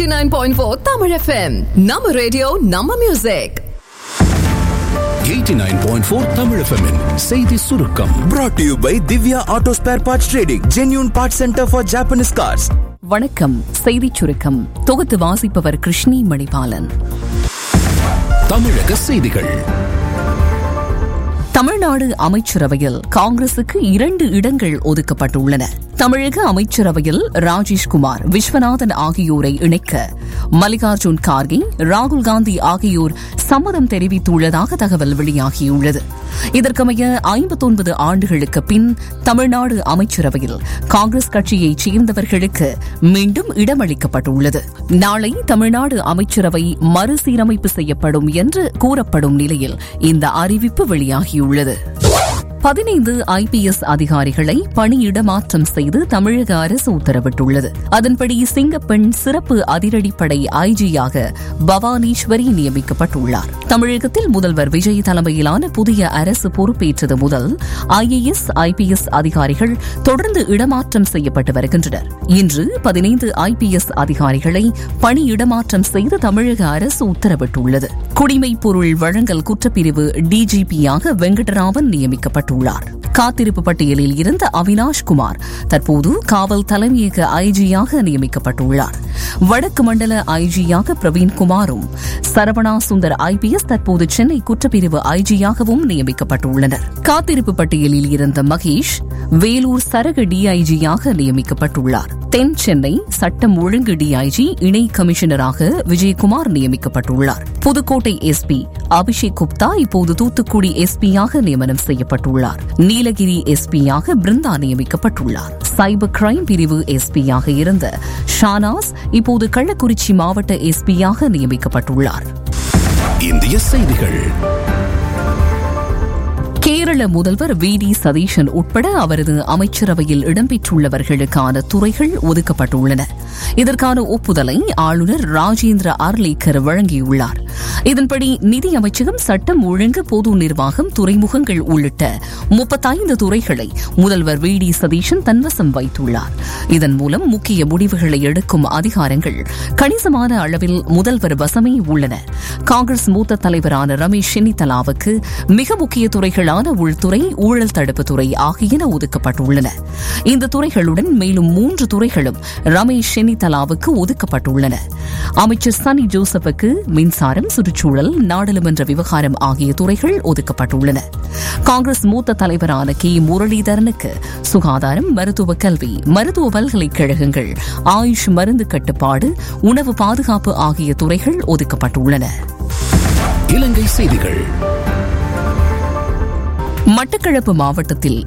89.4 Tamil FM. நம்ம radio நம்ம music 89.4 Tamil FM -இன் செய்தி சுருக்கம் brought to you by Divya Auto Spare Parts Trading, genuine parts center for Japanese cars. வணக்கம் செய்திச் சுருக்கம் தொகுத்து வாசிப்பவர் கிருஷ்ணி மணிபாலன் தமிழக செய்திகள் தமிழ்நாடு அமைச்சரவையில் காங்கிரசுக்கு இரண்டு இடங்கள் ஒதுக்கப்பட்டுள்ளன தமிழக அமைச்சரவையில் ராஜேஷ்குமார் விஸ்வநாதன் ஆகியோரை இணைக்க மல்லிகார்ஜுன் கார்கே ராகுல் காந்தி ஆகியோர் சம்மதம் தெரிவித்துள்ளதாக தகவல் வெளியாகியுள்ளது இதற்கமைய ஐம்பத்தொன்பது ஆண்டுகளுக்கு பின் தமிழ்நாடு அமைச்சரவையில் காங்கிரஸ் கட்சியைச் சேர்ந்தவர்களுக்கு மீண்டும் இடமளிக்கப்பட்டுள்ளது நாளை தமிழ்நாடு அமைச்சரவை மறுசீரமைப்பு செய்யப்படும் என்று கூறப்படும் நிலையில் இந்த அறிவிப்பு வெளியாகியுள்ளது பதினைந்து ஐபிஎஸ் அதிகாரிகளை பணியிடமாற்றம் செய்து தமிழக அரசு உத்தரவிட்டுள்ளது அதன்படி சிங்கப்பெண் சிறப்பு அதிரடிப்படை ஐஜியாக பவானீஸ்வரி நியமிக்கப்பட்டுள்ளார் தமிழகத்தில் முதல்வர் விஜய் தலைமையிலான புதிய அரசு பொறுப்பேற்றது முதல் ஐஏஎஸ் ஐபிஎஸ் அதிகாரிகள் தொடர்ந்து இடமாற்றம் செய்யப்பட்டு வருகின்றனர் இன்று பதினைந்து ஐபிஎஸ் அதிகாரிகளை பணியிடமாற்றம் செய்து தமிழக அரசு உத்தரவிட்டுள்ளது குடிமைப் பொருள் வழங்கல் குற்றப்பிரிவு டிஜிபியாக வெங்கடராமன் நியமிக்கப்பட்டுள்ளார் காத்திருப்பு பட்டியலில் இருந்த அவினாஷ் குமார் தற்போது காவல் தலைமையக ஐஜியாக நியமிக்கப்பட்டுள்ளார் வடக்கு மண்டல ஐஜியாக பிரவீன்குமாரும் சரவணா சுந்தர் ஐபிஎஸ் தற்போது சென்னை குற்றப்பிரிவு ஐஜியாகவும் நியமிக்கப்பட்டுள்ளனர் காத்திருப்பு பட்டியலில் இருந்த மகேஷ் வேலூர் சரக டிஐஜியாக நியமிக்கப்பட்டுள்ளார் தென் சென்னை சட்டம் ஒழுங்கு டிஐஜி இணை கமிஷனராக விஜயகுமார் நியமிக்கப்பட்டுள்ளார் புதுக்கோட்டை எஸ்பி அபிஷேக் குப்தா இப்போது தூத்துக்குடி எஸ்பியாக நியமனம் செய்யப்பட்டுள்ளார் நீலகிரி எஸ்பியாக பிருந்தா நியமிக்கப்பட்டுள்ளார் சைபர் கிரைம் பிரிவு எஸ்பியாக இருந்த ஷானாஸ் இப்போது கள்ளக்குறிச்சி மாவட்ட எஸ்பியாக நியமிக்கப்பட்டுள்ளார் இந்திய செய்திகள் கேரள முதல்வர் வி டி சதீஷன் உட்பட அவரது அமைச்சரவையில் இடம்பெற்றுள்ளவர்களுக்கான துறைகள் ஒதுக்கப்பட்டுள்ளன இதற்கான ஒப்புதலை ஆளுநர் ராஜேந்திர அர்லேக்கர் வழங்கியுள்ளார் இதன்படி நிதி அமைச்சகம் சட்டம் ஒழுங்கு பொது நிர்வாகம் துறைமுகங்கள் உள்ளிட்ட முப்பத்தைந்து துறைகளை முதல்வர் வி டி சதீஷன் தன்வசம் வைத்துள்ளார் இதன் மூலம் முக்கிய முடிவுகளை எடுக்கும் அதிகாரங்கள் கணிசமான அளவில் முதல்வர் வசமே உள்ளன காங்கிரஸ் மூத்த தலைவரான ரமேஷ் சென்னிதலாவுக்கு மிக முக்கிய துறைகளான உள்துறை ஊழல் தடுப்பு துறை ஆகியன ஒதுக்கப்பட்டுள்ளன இந்த துறைகளுடன் மேலும் மூன்று துறைகளும் ரமேஷ் சென்னிதலாவுக்கு ஒதுக்கப்பட்டுள்ளன அமைச்சர் சனி ஜோசப்புக்கு மின்சாரம் சுற்றுச்சூழல் நாடாளுமன்ற விவகாரம் ஆகிய துறைகள் ஒதுக்கப்பட்டுள்ளன காங்கிரஸ் மூத்த தலைவரான கே முரளிதரனுக்கு சுகாதாரம் மருத்துவ கல்வி மருத்துவ பல்கலைக்கழகங்கள் ஆயுஷ் மருந்து கட்டுப்பாடு உணவு பாதுகாப்பு ஆகிய துறைகள் ஒதுக்கப்பட்டுள்ளன இலங்கை செய்திகள் மட்டக்களப்பு மாவட்டத்தில்